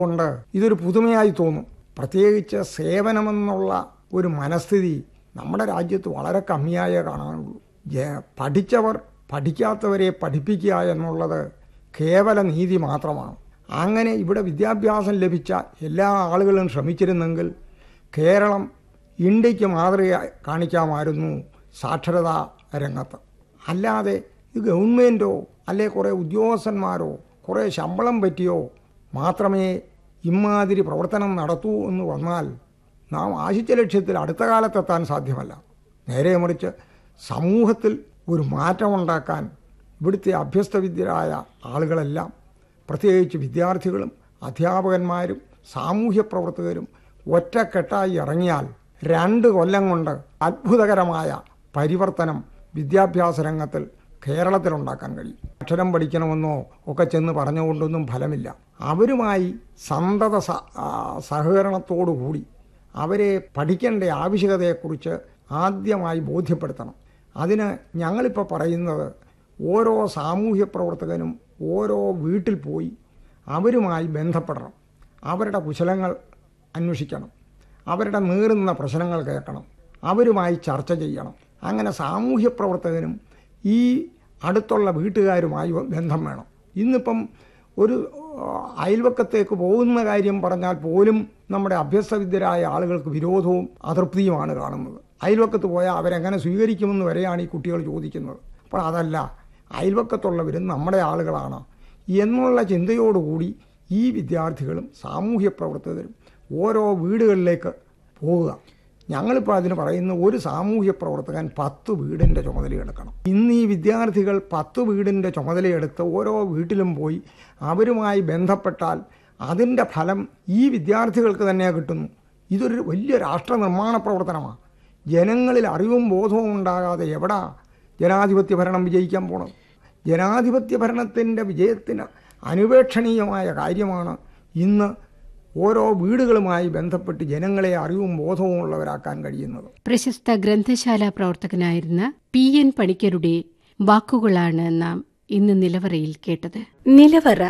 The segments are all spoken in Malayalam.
കൊണ്ട് ഇതൊരു പുതുമയായി തോന്നും പ്രത്യേകിച്ച് സേവനമെന്നുള്ള ഒരു മനസ്ഥിതി നമ്മുടെ രാജ്യത്ത് വളരെ കമ്മിയായേ കാണാനുള്ളൂ ജ- പഠിച്ചവർ പഠിക്കാത്തവരെ പഠിപ്പിക്കുക എന്നുള്ളത് കേവല നീതി മാത്രമാണ് അങ്ങനെ ഇവിടെ വിദ്യാഭ്യാസം ലഭിച്ച എല്ലാ ആളുകളും ശ്രമിച്ചിരുന്നെങ്കിൽ കേരളം ഇന്ത്യക്ക് മാതൃക കാണിക്കാമായിരുന്നു സാക്ഷരതാ രംഗത്ത് അല്ലാതെ ഇത് ഗവൺമെൻറ്റോ അല്ലെ കുറേ ഉദ്യോഗസ്ഥന്മാരോ കുറേ ശമ്പളം പറ്റിയോ മാത്രമേ ഇമാതിരി പ്രവർത്തനം നടത്തൂ എന്ന് വന്നാൽ നാം ആശിച്ച ലക്ഷ്യത്തിൽ അടുത്ത കാലത്തെത്താൻ സാധ്യമല്ല നേരെ മറിച്ച് സമൂഹത്തിൽ ഒരു മാറ്റമുണ്ടാക്കാൻ ഇവിടുത്തെ അഭ്യസ്തവിദ്യരായ ആളുകളെല്ലാം പ്രത്യേകിച്ച് വിദ്യാർത്ഥികളും അധ്യാപകന്മാരും സാമൂഹ്യ പ്രവർത്തകരും ഒറ്റക്കെട്ടായി ഇറങ്ങിയാൽ രണ്ട് കൊല്ലം കൊണ്ട് അത്ഭുതകരമായ പരിവർത്തനം വിദ്യാഭ്യാസ രംഗത്തിൽ കേരളത്തിലുണ്ടാക്കാൻ കഴിയും അക്ഷരം പഠിക്കണമെന്നോ ഒക്കെ ചെന്ന് പറഞ്ഞുകൊണ്ടൊന്നും ഫലമില്ല അവരുമായി സന്തത സ- ആ, സഹകരണത്തോടുകൂടി അവരെ പഠിക്കേണ്ട ആവശ്യകതയെക്കുറിച്ച് ആദ്യമായി ബോധ്യപ്പെടുത്തണം അതിന് ഞങ്ങളിപ്പോൾ പറയുന്നത് ഓരോ സാമൂഹ്യ പ്രവർത്തകനും ഓരോ വീട്ടിൽ പോയി അവരുമായി ബന്ധപ്പെടണം അവരുടെ കുശലങ്ങൾ അന്വേഷിക്കണം അവരുടെ നീറുന്ന പ്രശ്നങ്ങൾ കേൾക്കണം അവരുമായി ചർച്ച ചെയ്യണം അങ്ങനെ സാമൂഹ്യ പ്രവർത്തകനും ഈ അടുത്തുള്ള വീട്ടുകാരുമായി ബന്ധം വേണം ഇന്നിപ്പം ഒരു ആ, അയൽവക്കത്തേക്ക് പോകുന്ന കാര്യം പറഞ്ഞാൽ പോലും നമ്മുടെ അഭ്യസ്തവിദ്യരായ ആളുകൾക്ക് വിരോധവും അതൃപ്തിയുമാണ് കാണുന്നത് അയൽവക്കത്ത് പോയാൽ അവരെങ്ങനെ സ്വീകരിക്കുമെന്ന് വരെയാണ് ഈ കുട്ടികൾ ചോദിക്കുന്നത് അപ്പോൾ അതല്ല അയൽവക്കത്തുള്ളവരും നമ്മുടെ ആളുകളാണ് എന്നുള്ള ചിന്തയോടുകൂടി ഈ വിദ്യാർത്ഥികളും സാമൂഹ്യ പ്രവർത്തകരും ഓരോ വീടുകളിലേക്ക് പോവുക ഞങ്ങളിപ്പോൾ അതിന് പറയുന്ന ഒരു സാമൂഹ്യ പ്രവർത്തകൻ പത്ത് വീടിൻ്റെ ചുമതലയെടുക്കണം ഇന്ന് ഈ വിദ്യാർത്ഥികൾ പത്ത് വീടിൻ്റെ ചുമതലയെടുത്ത് ഓരോ വീട്ടിലും പോയി അവരുമായി ബന്ധപ്പെട്ടാൽ അതിൻ്റെ ഫലം ഈ വിദ്യാർത്ഥികൾക്ക് തന്നെ കിട്ടുന്നു ഇതൊരു വലിയ രാഷ്ട്ര നിർമ്മാണ പ്രവർത്തനമാണ് ജനങ്ങളിൽ അറിവും ബോധവും ഉണ്ടാകാതെ എവിടാ ജനാധിപത്യ ഭരണം വിജയിക്കാൻ പോണത് ജനാധിപത്യ ഭരണത്തിൻ്റെ വിജയത്തിന് അനുപേക്ഷണീയമായ കാര്യമാണ് ഇന്ന് ഓരോ വീടുകളുമായി ബന്ധപ്പെട്ട് ജനങ്ങളെ അറിവും ബോധവും ഉള്ളവരാക്കാൻ കഴിയുന്നത് പ്രശസ്ത ഗ്രന്ഥശാല പ്രവർത്തകനായിരുന്ന പി എൻ പണിക്കരുടെ വാക്കുകളാണ് നാം ഇന്ന് നിലവറയിൽ കേട്ടത് നിലവറ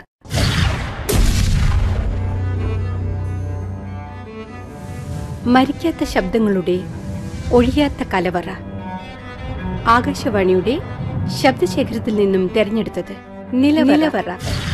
മരിക്കാത്ത ശബ്ദങ്ങളുടെ ഒഴിയാത്ത കലവറ ആകാശവാണിയുടെ ശബ്ദശേഖരത്തിൽ നിന്നും തെരഞ്ഞെടുത്തത് നിലവറ